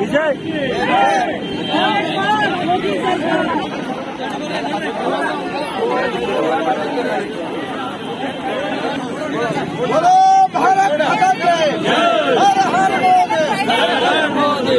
ವಿಜಯ್ बोलो भारत माता की हर हर मोदी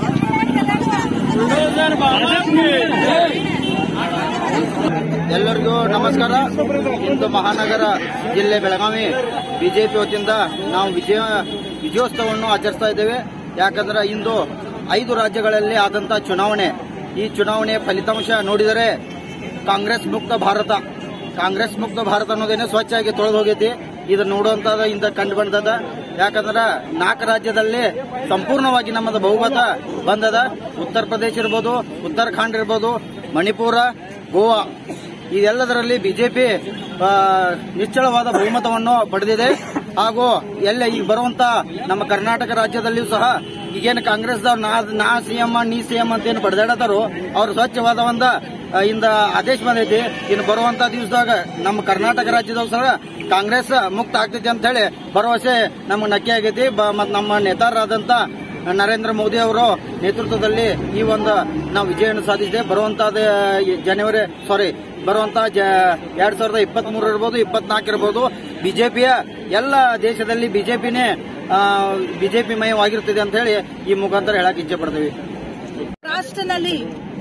ಎಲ್ಲರಿಗೂ ನಮಸ್ಕಾರ ಇಂದು ಮಹಾನಗರ ಜಿಲ್ಲೆ ಬೆಳಗಾವಿ ಬಿಜೆಪಿ ವತಿಯಿಂದ ನಾವು ವಿಜಯ ವಿಜಯೋತ್ಸವವನ್ನು ಆಚರಿಸ್ತಾ ಇದ್ದೇವೆ ಯಾಕಂದ್ರೆ ಇಂದು ಐದು ರಾಜ್ಯಗಳಲ್ಲಿ ಆದಂತ ಚುನಾವಣೆ ಈ ಚುನಾವಣೆಯ ಫಲಿತಾಂಶ ನೋಡಿದರೆ ಕಾಂಗ್ರೆಸ್ ಮುಕ್ತ ಭಾರತ ಕಾಂಗ್ರೆಸ್ ಮುಕ್ತ ಭಾರತ ಅನ್ನೋದೇನೆ ಸ್ವಚ್ಛಾಗಿ ತೊಳೆದು ಹೋಗೈತಿ ಇದನ್ನ ನೋಡುವಂತದ ಇಂದ ಕಂಡು ಬಂದದ ಯಾಕಂದ್ರ ನಾಲ್ಕು ರಾಜ್ಯದಲ್ಲಿ ಸಂಪೂರ್ಣವಾಗಿ ನಮ್ಮದು ಬಹುಮತ ಬಂದದ ಉತ್ತರ ಪ್ರದೇಶ ಇರ್ಬೋದು ಉತ್ತರಾಖಂಡ್ ಇರ್ಬೋದು ಮಣಿಪುರ ಗೋವಾ ಇದೆಲ್ಲದರಲ್ಲಿ ಬಿಜೆಪಿ ನಿಶ್ಚಳವಾದ ಬಹುಮತವನ್ನು ಪಡೆದಿದೆ ಹಾಗೂ ಎಲ್ಲ ಈಗ ಬರುವಂತ ನಮ್ಮ ಕರ್ನಾಟಕ ರಾಜ್ಯದಲ್ಲಿಯೂ ಸಹ ಈಗೇನು ಕಾಂಗ್ರೆಸ್ದವ್ರು ನಾ ನಾ ಸಿಎಂ ನೀ ಸಿಎಂ ಅಂತ ಏನು ಬಡದಾಡತಾರೋ ಅವ್ರು ಸ್ವಚ್ಛವಾದ ಒಂದ ಆ, ಇಂದ ಆದೇಶ ಬಂದೈತಿ ಇನ್ನು ಬರುವಂತ ದಿವಸದಾಗ ನಮ್ಮ ಕರ್ನಾಟಕ ರಾಜ್ಯದಾಗ ಸಹ ಕಾಂಗ್ರೆಸ್ ಮುಕ್ತ ಆಗ್ತೈತಿ ಅಂತ ಹೇಳಿ ಭರವಸೆ ನಮ್ಗೆ ನಕ್ಕೆ ಆಗೈತಿ ಬ- ಮತ್ತ್ ನಮ್ಮ ನೇತಾರರಾದಂತ ನರೇಂದ್ರ ಮೋದಿ ಅವರು ನೇತೃತ್ವದಲ್ಲಿ ಈ ಒಂದು ನಾವು ವಿಜಯವನ್ನು ಸಾಧಿಸಿದೆ ಬರುವಂತಹದ ಜನವರಿ ಸಾರಿ ಬರುವಂತ ಎರಡ್ ಸಾವಿರದ ಇಪ್ಪತ್ತ್ ಮೂರು ಇರ್ಬೋದು ಇಪ್ಪತ್ನಾಲ್ಕು ಇರ್ಬೋದು ಬಿಜೆಪಿಯ ಎಲ್ಲ ದೇಶದಲ್ಲಿ ಬಿಜೆಪಿನೇ ಬಿಜೆಪಿ ಮಯವಾಗಿರ್ತದೆ ಅಂತ ಹೇಳಿ ಈ ಮುಖಾಂತರ ಹೇಳಕ್ ಇಚ್ಛೆ ಪಡ್ತೀವಿ ರಾಷ್ಟ್ರನಲ್ಲಿ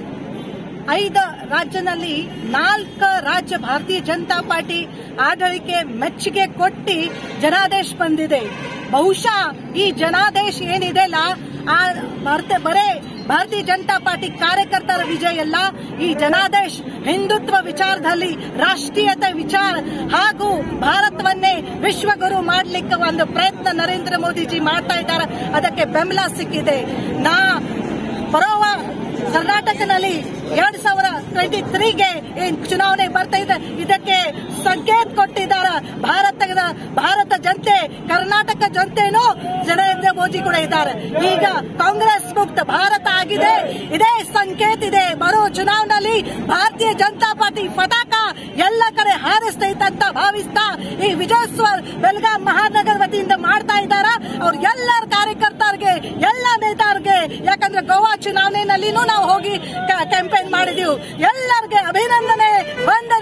ಐದು ರಾಜ್ಯದಲ್ಲಿ ನಾಲ್ಕು ರಾಜ್ಯ ಭಾರತೀಯ ಜನತಾ ಪಾರ್ಟಿ ಆಡಳಿಕೆ ಮೆಚ್ಚುಗೆ ಕೊಟ್ಟಿ ಜನಾದೇಶ ಬಂದಿದೆ ಬಹುಶಃ ಈ ಜನಾದೇಶ ಏನಿದೆಲ್ಲ ಆ ಭಾರತ ಬರೇ ಭಾರತೀಯ ಜನತಾ ಪಾರ್ಟಿ ಕಾರ್ಯಕರ್ತರ ವಿಜಯ ಅಲ್ಲ ಈ ಜನಾದೇಶ ಹಿಂದುತ್ವ ವಿಚಾರದಲ್ಲಿ ರಾಷ್ಟ್ರೀಯತೆ ವಿಚಾರ ಹಾಗೂ ಭಾರತವನ್ನೇ ವಿಶ್ವಗುರು ಮಾಡಲಿಕ್ಕೆ ಒಂದು ಪ್ರಯತ್ನ ನರೇಂದ್ರ ಮೋದಿಜಿ ಮಾಡ್ತಾ ಇದ್ದಾರೆ ಅದಕ್ಕೆ ಬೆಂಬಲ ಸಿಕ್ಕಿದೆ ನಾ ಬರೋವ ಕರ್ನಾಟಕದಲ್ಲಿ ಎರಡ್ ಸಾವಿರ ಟ್ವೆಂಟಿ ತ್ರೀಗೆ ಏನ್ ಚುನಾವಣೆ ಬರ್ತಾ ಇದೆ ಇದಕ್ಕೆ ಸಂಕೇತ ಕೊಟ್ಟಿದ್ದಾರೆ ಭಾರತದ ಭಾರತ ಜನತೆ ಕರ್ನಾಟಕ ಜನತೆನೂ ನರೇಂದ್ರ ಮೋದಿ ಕೂಡ ಇದ್ದಾರೆ ಈಗ ಕಾಂಗ್ರೆಸ್ ಮುಕ್ತ ಭಾರತ ಆಗಿದೆ ಇದೇ ಸಂಕೇತ ಇದೆ ಬರೋ ಚುನಾವಣೆಯಲ್ಲಿ ಭಾರತೀಯ ಜನತಾ ಪಾರ್ಟಿ ಪತಾಕ ಎಲ್ಲ ಕಡೆ ಹಾರಿಸ್ತೈತೆ ಅಂತ ಭಾವಿಸ್ತಾ ಈ ವಿಜಯೋತ್ಸವ ಬೆಳಗಾಂ ಮಹಾನಗರ ವತಿಯಿಂದ ಮಾಡ್ತಾ ಇದ್ದಾರ ಅವ್ರ ಎಲ್ಲರ ಕಾರ್ಯಕರ್ತರಿಗೆ ಎಲ್ಲ ನೇತಾರಿಗೆ ಯಾಕಂದ್ರೆ ಗೋವಾ ಚುನಾವಣೆನಲ್ಲಿನೂ ನಾವು ಹೋಗಿ ಕ್ಯಾಂಪೇನ್ ಮಾಡಿದೀವಿ ಎಲ್ಲರಿಗೆ ಅಭಿನಂದನೆ ಬಂದ